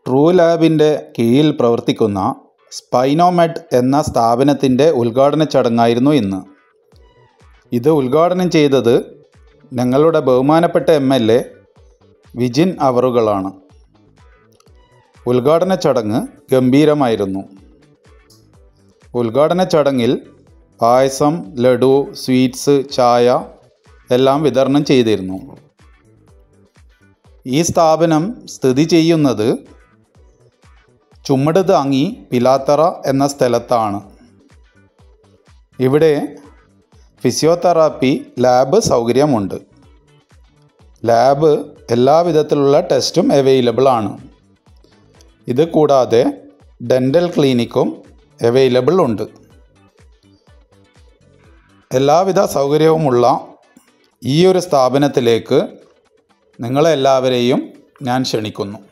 true ലാബിൻ്റെ കീഴിൽ പ്രവർത്തിക്കുന്ന സ്പൈനോമെഡ് എന്ന സ്ഥാപനത്തിൻ്റെ ഉദ്ഘാടന ചടങ്ങായിരുന്നു ഇന്ന് ഇത് ഉദ്ഘാടനം ചെയ്തത് ഞങ്ങളുടെ ബഹുമാനപ്പെട്ട എം എൽ എ വിജിൻ അവറുകളാണ് ഉദ്ഘാടന ചടങ്ങ് ഗംഭീരമായിരുന്നു ഉദ്ഘാടന ചടങ്ങിൽ പായസം ലഡു സ്വീറ്റ്സ് ചായ എല്ലാം വിതരണം ചെയ്തിരുന്നു ഈ സ്ഥാപനം സ്ഥിതി ചെയ്യുന്നത് ചുമട് താങ്ങി പിലാത്തറ എന്ന സ്ഥലത്താണ് ഇവിടെ ഫിസിയോതെറാപ്പി ലാബ് സൗകര്യമുണ്ട് ലാബ് എല്ലാ വിധത്തിലുള്ള ടെസ്റ്റും അവൈലബിൾ ആണ് ഇത് കൂടാതെ ഡെൻ്റൽ ക്ലിനിക്കും അവൈലബിൾ ഉണ്ട് എല്ലാവിധ സൗകര്യവുമുള്ള ഈ ഒരു സ്ഥാപനത്തിലേക്ക് നിങ്ങളെല്ലാവരെയും ഞാൻ ക്ഷണിക്കുന്നു